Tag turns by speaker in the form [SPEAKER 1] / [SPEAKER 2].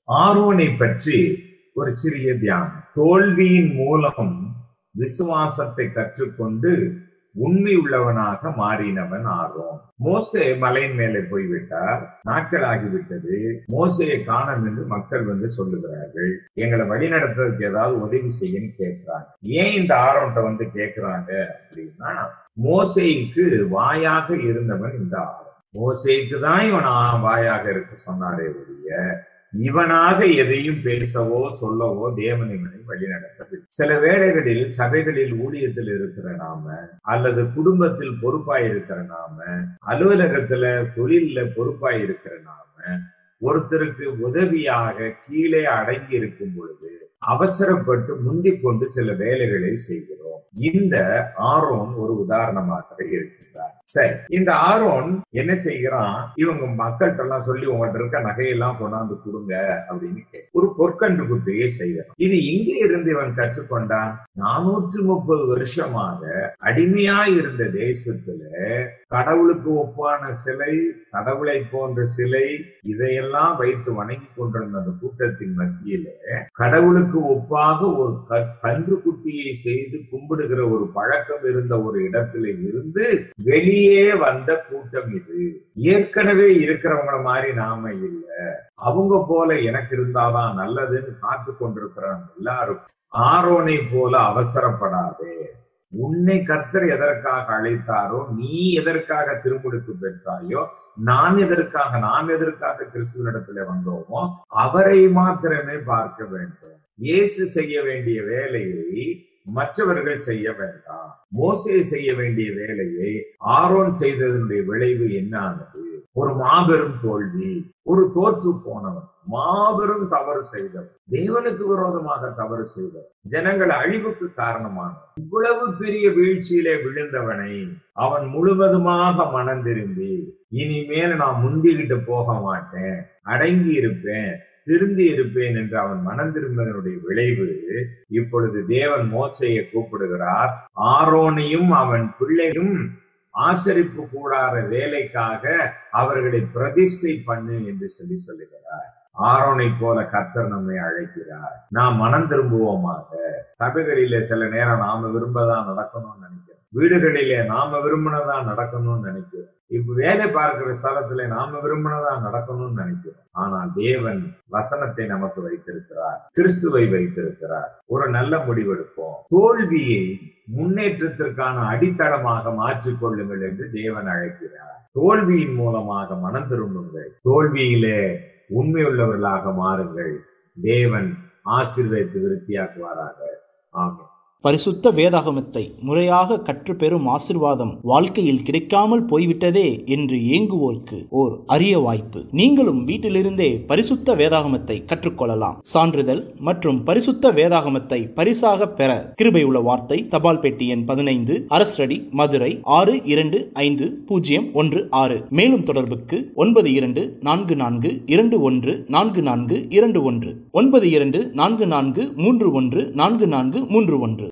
[SPEAKER 1] ஆரோனை பற்றி ஒரு சிறிய தியானம் தோல்வியின் மூலம் விசுவாசத்தை கற்றுக்கொண்டு உண்மை உள்ளவனாக மாறினவன் ஆரோன் மோசே மலையின் மேலே போய்விட்டார் நாட்கள் ஆகிவிட்டது மோசையை காணும் என்று மக்கள் வந்து சொல்லுகிறார்கள் எங்களை வழிநடத்துறதுக்கு ஏதாவது உதவி செய்யன்னு கேட்கிறாங்க ஏன் இந்த ஆரோன்ட்ட வந்து கேட்கிறாங்க அப்படின்னா மோசைக்கு வாயாக இருந்தவன் இந்த ஆரோன் மோசைக்கு தான் இவன் வாயாக இருக்க சொன்னாரே ஒழிய இவனாக எதையும் பேசவோ சொல்லவோ தேவன் இவனை வழிநடத்தவில்லை சில வேளைகளில் சபைகளில் ஊழியத்தில் இருக்கிற நாம அல்லது குடும்பத்தில் பொறுப்பாய் இருக்கிற நாம அலுவலகத்துல தொழில்ல பொறுப்பாய் இருக்கிற நாம ஒருத்தருக்கு உதவியாக கீழே அடங்கி இருக்கும் பொழுது அவசரப்பட்டு முந்திக் கொண்டு சில வேலைகளை செய்கிறோம் இந்த ஆரோன் ஒரு உதாரணமாக இருக்கின்றார் சரி இந்த ஆரோன் என்ன செய்கிறான் இவங்க மக்கள்கிட்ட எல்லாம் சொல்லி உங்கள்ட்ட இருக்க நகையெல்லாம் கொண்டாந்து கொடுங்க அப்படின்னு ஒரு பொற்கண்டு குட்டியை செய்கிறான் இது எங்கே இருந்து இவன் கற்றுக்கொண்டான் நானூற்று முப்பது வருஷமாக அடிமையா இருந்த தேசத்துல கடவுளுக்கு ஒப்பான சிலை கடவுளை போன்ற சிலை இதையெல்லாம் வைத்து வணங்கி கொண்டிருந்த அந்த கூட்டத்தின் மத்தியில கடவுளுக்கு ஒப்பாக ஒரு கன்று குட்டியை செய்து கும்பிடுகிற ஒரு பழக்கம் இருந்த ஒரு இடத்துல இருந்து வெளியே வந்த கூட்டம் இது ஏற்கனவே இருக்கிறவங்கள மாதிரி நாம இல்ல அவங்க போல எனக்கு இருந்தாதான் நல்லதுன்னு காத்து கொண்டிருக்கிறவங்க எல்லாரும் ஆரோனை போல அவசரப்படாதே உன்னை கர்த்தர் எதற்காக அழைத்தாரோ நீ எதற்காக திருமுடுக்கு பெற்றாயோ நான் எதற்காக நாம் எதற்காக கிறிஸ்துவனிடத்துல வந்தோமோ அவரை மாத்திரமே பார்க்க வேண்டும் இயேசு செய்ய வேண்டிய வேலையை மற்றவர்கள் செய்ய வேண்டாம் மோசே செய்ய வேண்டிய வேலையை ஆரோன் செய்ததனுடைய விளைவு என்ன ஆனது ஒரு மாபெரும் தோல்வி ஒரு தோற்று போனவன் மாபெரும் தவறு செய்தவன் தேவனுக்கு விரோதமாக தவறு செய்தவன் ஜனங்கள் அழிவுக்கு காரணமானவன் இவ்வளவு பெரிய வீழ்ச்சியிலே விழுந்தவனை அவன் முழுவதுமாக மனம் திரும்பி இனிமேல் நான் முந்திக்கிட்டு போக மாட்டேன் அடங்கி இருப்பேன் திருந்தி இருப்பேன் என்று அவன் மனம் திரும்பதனுடைய விளைவு இப்பொழுது தேவன் மோசையை கூப்பிடுகிறார் ஆரோனையும் அவன் பிள்ளையும் ஆசரிப்பு கூடாத வேலைக்காக அவர்களை பிரதிஷ்டை பண்ணு என்று சொல்லி சொல்லுகிறார் ஆரோனை போல கர்த்தர் நம்மை அழைக்கிறார் நாம் மனம் திரும்புவோமாக சபைகளிலே சில நேரம் நாம விரும்பதான் நடக்கணும்னு நினைக்கிறோம் வீடுகளிலே நாம விரும்பினதான் நடக்கணும்னு நினைக்கிறோம் இப்ப வேலை பார்க்கிற ஸ்தலத்துல நாம விரும்பினதான் நடக்கணும்னு நினைக்கிறோம் ஆனால் தேவன் வசனத்தை நமக்கு வைத்திருக்கிறார் கிறிஸ்துவை வைத்திருக்கிறார் ஒரு நல்ல முடிவெடுப்போம் தோல்வியை முன்னேற்றத்திற்கான அடித்தளமாக மாற்றிக் கொள்ளுங்கள் என்று தேவன் அழைக்கிறார் தோல்வியின் மூலமாக மனம் திரும்புங்கள் தோல்வியிலே உண்மையுள்ளவர்களாக மாறுங்கள் தேவன் ஆசீர்வதித்து விருத்தியாக்குவாராக ஆகும்
[SPEAKER 2] பரிசுத்த வேதாகமத்தை முறையாக கற்றுப்பெறும் ஆசிர்வாதம் வாழ்க்கையில் கிடைக்காமல் போய்விட்டதே என்று ஏங்குவோருக்கு ஓர் அரிய வாய்ப்பு நீங்களும் வீட்டிலிருந்தே பரிசுத்த வேதாகமத்தை கற்றுக்கொள்ளலாம் சான்றிதழ் மற்றும் பரிசுத்த வேதாகமத்தை பரிசாக பெற கிருபை உள்ள வார்த்தை தபால் பெட்டி எண் பதினைந்து அரசடி மதுரை ஆறு இரண்டு ஐந்து பூஜ்ஜியம் ஒன்று ஆறு மேலும் தொடர்புக்கு ஒன்பது இரண்டு நான்கு நான்கு இரண்டு ஒன்று நான்கு நான்கு இரண்டு ஒன்று ஒன்பது இரண்டு நான்கு நான்கு மூன்று ஒன்று நான்கு நான்கு மூன்று ஒன்று